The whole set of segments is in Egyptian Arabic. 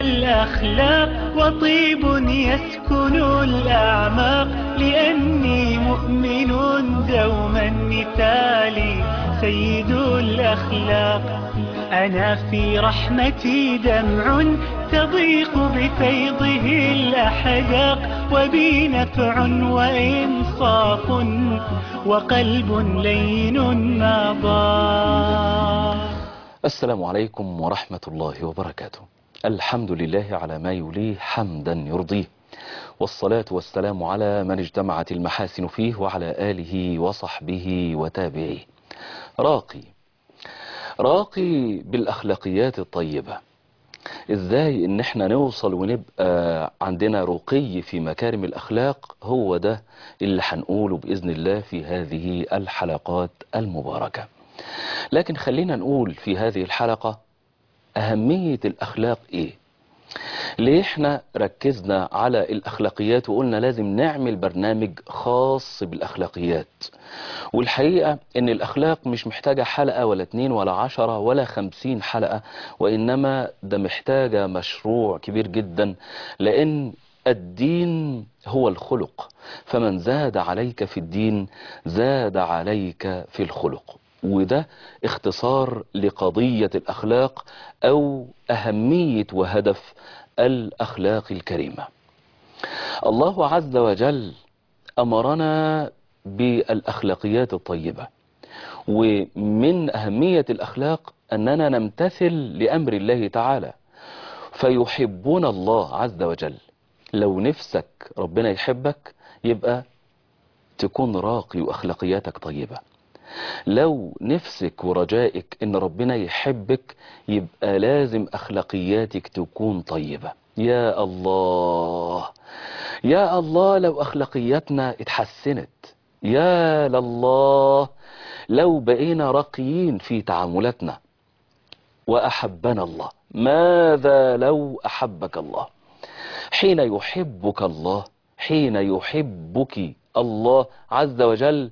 الأخلاق وطيب يسكن الأعماق لأني مؤمن دوما مثالي سيد الأخلاق أنا في رحمتي دمع تضيق بفيضه الأحداق وبي نفع وإنصاف وقلب لين ما ضاق السلام عليكم ورحمة الله وبركاته الحمد لله على ما يليه حمدا يرضيه والصلاة والسلام على من اجتمعت المحاسن فيه وعلى آله وصحبه وتابعيه راقي راقي بالأخلاقيات الطيبة ازاي ان احنا نوصل ونبقى عندنا رقي في مكارم الاخلاق هو ده اللي هنقوله باذن الله في هذه الحلقات المباركه لكن خلينا نقول في هذه الحلقة أهمية الأخلاق إيه ليه احنا ركزنا على الأخلاقيات وقلنا لازم نعمل برنامج خاص بالأخلاقيات والحقيقة ان الأخلاق مش محتاجة حلقة ولا اتنين ولا عشرة ولا خمسين حلقة وإنما ده محتاجة مشروع كبير جدا لأن الدين هو الخلق فمن زاد عليك في الدين زاد عليك في الخلق وده اختصار لقضية الأخلاق أو أهمية وهدف الأخلاق الكريمة الله عز وجل أمرنا بالأخلاقيات الطيبة ومن أهمية الأخلاق أننا نمتثل لأمر الله تعالى فيحبنا الله عز وجل لو نفسك ربنا يحبك يبقى تكون راقي وأخلاقياتك طيبة لو نفسك ورجائك ان ربنا يحبك يبقى لازم اخلاقياتك تكون طيبة يا الله يا الله لو اخلاقياتنا اتحسنت يا لله لو بقينا راقيين في تعاملاتنا واحبنا الله ماذا لو احبك الله حين يحبك الله حين يحبك الله عز وجل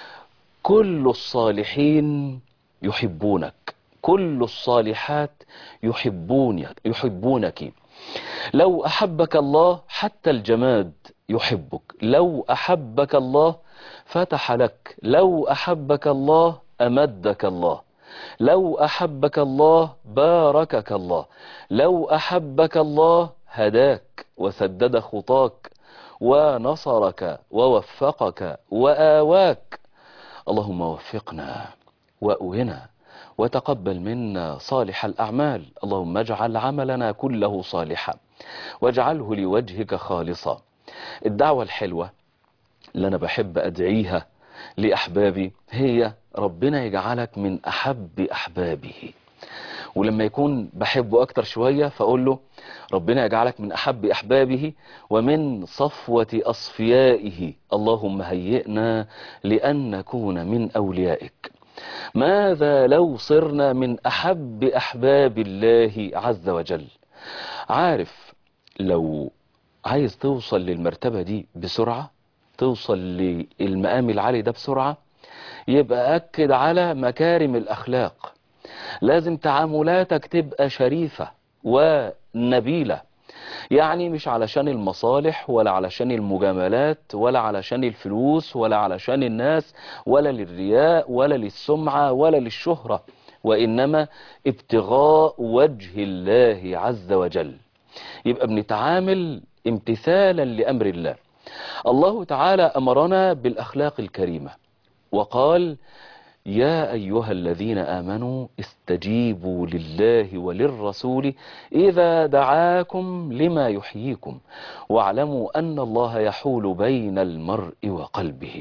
كل الصالحين يحبونك كل الصالحات يحبونك يحبونك لو أحبك الله حتى الجماد يحبك لو أحبك الله فتح لك لو أحبك الله أمدك الله لو أحبك الله باركك الله لو أحبك الله هداك وسدد خطاك ونصرك ووفقك وآواك اللهم وفقنا وأوهنا وتقبل منا صالح الأعمال اللهم اجعل عملنا كله صالحا واجعله لوجهك خالصا الدعوة الحلوة اللي أنا بحب أدعيها لأحبابي هي ربنا يجعلك من أحب أحبابه ولما يكون بحبه أكتر شوية فأقول له ربنا يجعلك من أحب أحبابه ومن صفوة أصفيائه اللهم هيئنا لأن نكون من أوليائك ماذا لو صرنا من أحب أحباب الله عز وجل عارف لو عايز توصل للمرتبة دي بسرعة توصل للمقام العالي ده بسرعة يبقى أكد على مكارم الأخلاق لازم تعاملاتك تبقى شريفة ونبيلة يعني مش علشان المصالح ولا علشان المجاملات ولا علشان الفلوس ولا علشان الناس ولا للرياء ولا للسمعة ولا للشهرة وإنما ابتغاء وجه الله عز وجل يبقى بنتعامل امتثالا لأمر الله الله تعالى أمرنا بالأخلاق الكريمة وقال يا أيها الذين آمنوا استجيبوا لله وللرسول إذا دعاكم لما يحييكم واعلموا أن الله يحول بين المرء وقلبه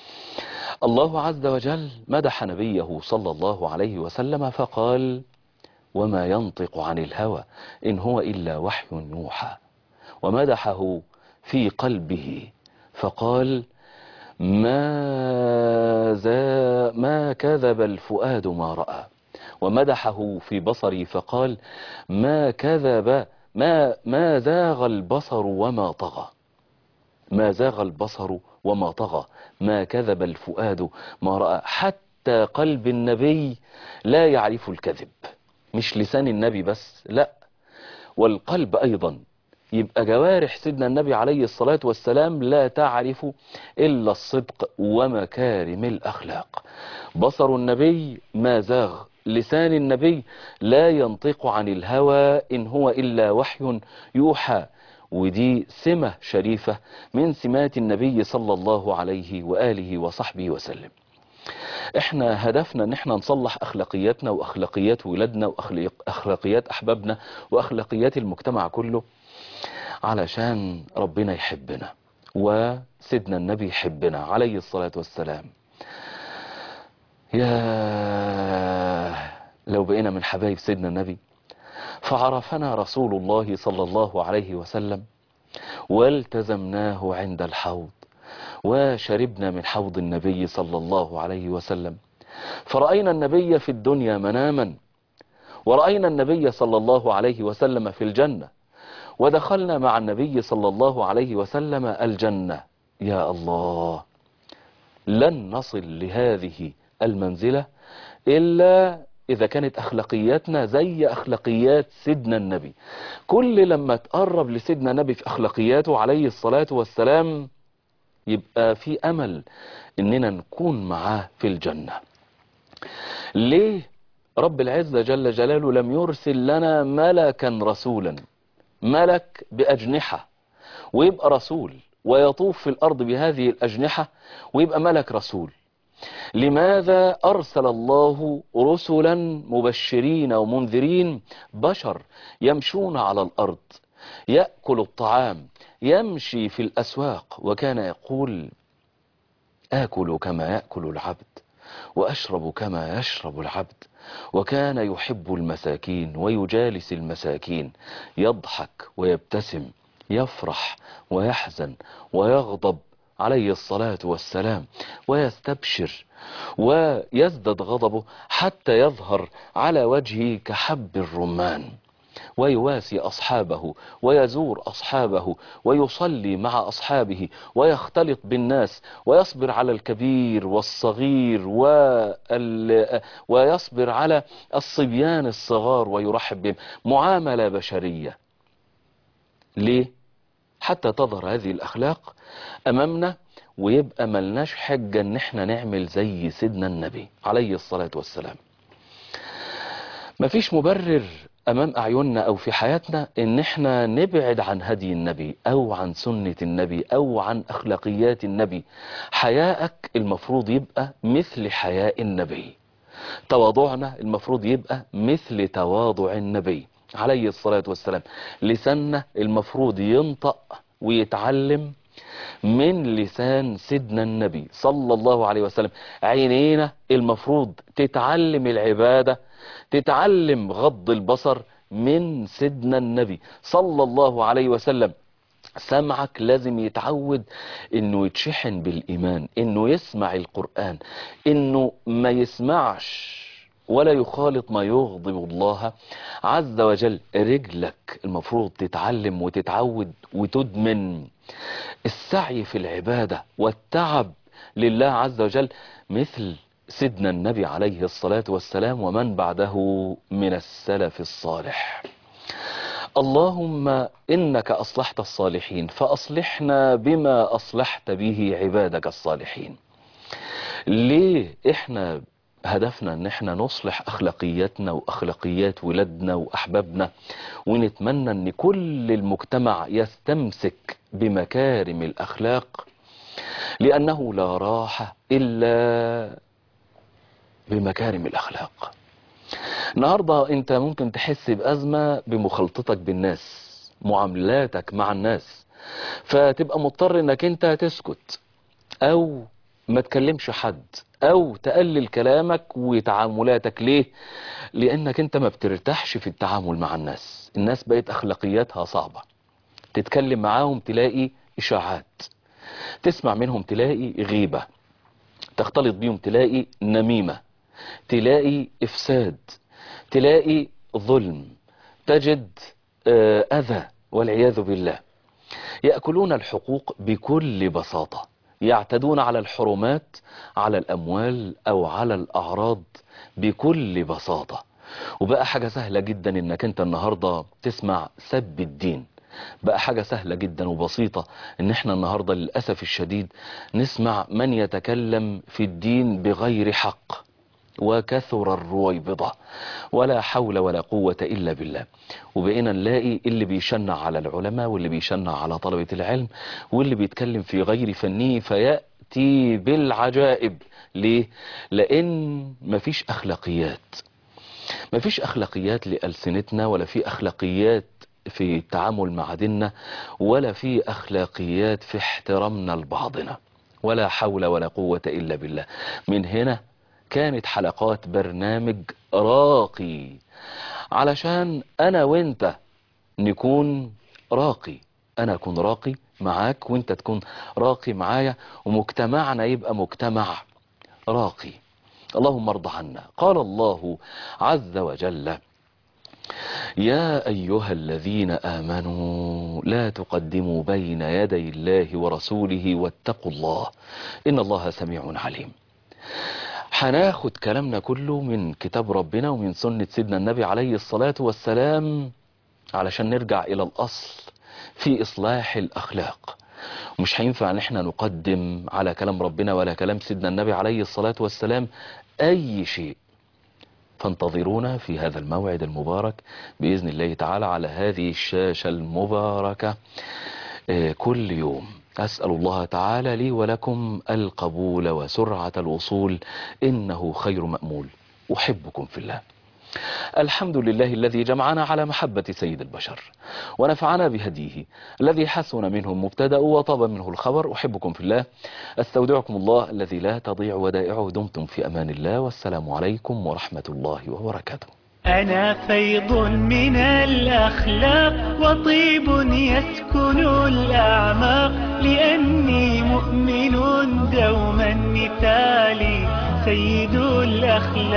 الله عز وجل مدح نبيه صلى الله عليه وسلم فقال وما ينطق عن الهوى إن هو إلا وحي يوحى ومدحه في قلبه فقال ما زا ما كذب الفؤاد ما رأى ومدحه في بصري فقال ما كذب ما ما زاغ البصر وما طغى ما زاغ البصر وما طغى ما كذب الفؤاد ما رأى حتى قلب النبي لا يعرف الكذب مش لسان النبي بس لا والقلب أيضا يبقى جوارح سيدنا النبي عليه الصلاة والسلام لا تعرف إلا الصدق ومكارم الأخلاق بصر النبي ما زاغ لسان النبي لا ينطق عن الهوى إن هو إلا وحي يوحى ودي سمة شريفة من سمات النبي صلى الله عليه وآله وصحبه وسلم احنا هدفنا ان احنا نصلح اخلاقياتنا واخلاقيات ولادنا واخلاقيات احبابنا واخلاقيات المجتمع كله علشان ربنا يحبنا وسيدنا النبي يحبنا عليه الصلاة والسلام يا لو بقينا من حبايب سيدنا النبي فعرفنا رسول الله صلى الله عليه وسلم والتزمناه عند الحوض وشربنا من حوض النبي صلى الله عليه وسلم فرأينا النبي في الدنيا مناما ورأينا النبي صلى الله عليه وسلم في الجنة ودخلنا مع النبي صلى الله عليه وسلم الجنة يا الله لن نصل لهذه المنزلة إلا إذا كانت أخلاقياتنا زي أخلاقيات سيدنا النبي كل لما تقرب لسيدنا النبي في أخلاقياته عليه الصلاة والسلام يبقى في أمل إننا نكون معاه في الجنة ليه رب العزة جل جلاله لم يرسل لنا ملكا رسولا ملك بأجنحة ويبقى رسول ويطوف في الأرض بهذه الأجنحة ويبقى ملك رسول لماذا أرسل الله رسلا مبشرين ومنذرين بشر يمشون على الأرض يأكل الطعام يمشي في الأسواق وكان يقول آكل كما يأكل العبد وأشرب كما يشرب العبد وكان يحب المساكين ويجالس المساكين يضحك ويبتسم يفرح ويحزن ويغضب عليه الصلاة والسلام ويستبشر ويزدد غضبه حتى يظهر على وجهه كحب الرمان ويواسي أصحابه ويزور أصحابه ويصلي مع أصحابه ويختلط بالناس ويصبر على الكبير والصغير وال... ويصبر على الصبيان الصغار ويرحب بهم معاملة بشرية ليه؟ حتى تظهر هذه الأخلاق أمامنا ويبقى ملناش حجة ان احنا نعمل زي سيدنا النبي عليه الصلاة والسلام مفيش مبرر امام اعيننا او في حياتنا ان احنا نبعد عن هدي النبي او عن سنة النبي او عن اخلاقيات النبي حياءك المفروض يبقى مثل حياء النبي تواضعنا المفروض يبقى مثل تواضع النبي عليه الصلاة والسلام لساننا المفروض ينطق ويتعلم من لسان سيدنا النبي صلى الله عليه وسلم عينينا المفروض تتعلم العبادة تتعلم غض البصر من سيدنا النبي صلى الله عليه وسلم سمعك لازم يتعود انه يتشحن بالايمان انه يسمع القرآن انه ما يسمعش ولا يخالط ما يغضب الله عز وجل رجلك المفروض تتعلم وتتعود وتدمن السعي في العبادة والتعب لله عز وجل مثل سيدنا النبي عليه الصلاة والسلام ومن بعده من السلف الصالح اللهم إنك أصلحت الصالحين فأصلحنا بما أصلحت به عبادك الصالحين ليه إحنا هدفنا ان احنا نصلح اخلاقياتنا واخلاقيات ولادنا واحبابنا ونتمنى ان كل المجتمع يستمسك بمكارم الاخلاق لانه لا راحة الا بمكارم الاخلاق النهاردة انت ممكن تحس بازمة بمخالطتك بالناس معاملاتك مع الناس فتبقى مضطر انك انت تسكت او ما تكلمش حد او تقلل كلامك وتعاملاتك ليه لانك انت ما بترتاحش في التعامل مع الناس الناس بقت اخلاقياتها صعبة تتكلم معاهم تلاقي اشاعات تسمع منهم تلاقي غيبة تختلط بيهم تلاقي نميمة تلاقي افساد تلاقي ظلم تجد اذى والعياذ بالله يأكلون الحقوق بكل بساطة يعتدون على الحرمات على الأموال أو على الأعراض بكل بساطة وبقى حاجة سهلة جدا انك انت النهاردة تسمع سب الدين بقى حاجة سهلة جدا وبسيطة ان احنا النهاردة للأسف الشديد نسمع من يتكلم في الدين بغير حق وكثر الرويبضة ولا حول ولا قوة إلا بالله وبقينا نلاقي اللي بيشنع على العلماء واللي بيشنع على طلبة العلم واللي بيتكلم في غير فنه فيأتي بالعجائب ليه؟ لأن مفيش أخلاقيات مفيش أخلاقيات لألسنتنا ولا في أخلاقيات في التعامل مع ديننا ولا في أخلاقيات في احترامنا لبعضنا ولا حول ولا قوة إلا بالله من هنا كانت حلقات برنامج راقي علشان أنا وإنت نكون راقي أنا أكون راقي معاك وإنت تكون راقي معايا ومجتمعنا يبقى مجتمع راقي اللهم ارض عنا قال الله عز وجل يا أيها الذين آمنوا لا تقدموا بين يدي الله ورسوله واتقوا الله إن الله سميع عليم هناخد كلامنا كله من كتاب ربنا ومن سنة سيدنا النبي عليه الصلاة والسلام علشان نرجع إلى الأصل في إصلاح الأخلاق مش هينفع ان احنا نقدم على كلام ربنا ولا كلام سيدنا النبي عليه الصلاة والسلام أي شيء فانتظرونا في هذا الموعد المبارك بإذن الله تعالى على هذه الشاشة المباركة آه، كل يوم أسأل الله تعالى لي ولكم القبول وسرعة الوصول إنه خير مأمول أحبكم في الله الحمد لله الذي جمعنا على محبة سيد البشر ونفعنا بهديه الذي حسن منه المبتدأ وطاب منه الخبر أحبكم في الله استودعكم الله الذي لا تضيع ودائعه دمتم في أمان الله والسلام عليكم ورحمة الله وبركاته أنا فيض من الأخلاق وطيب يسكن الأعماق لأني مؤمن دوما مثالي سيد الأخلاق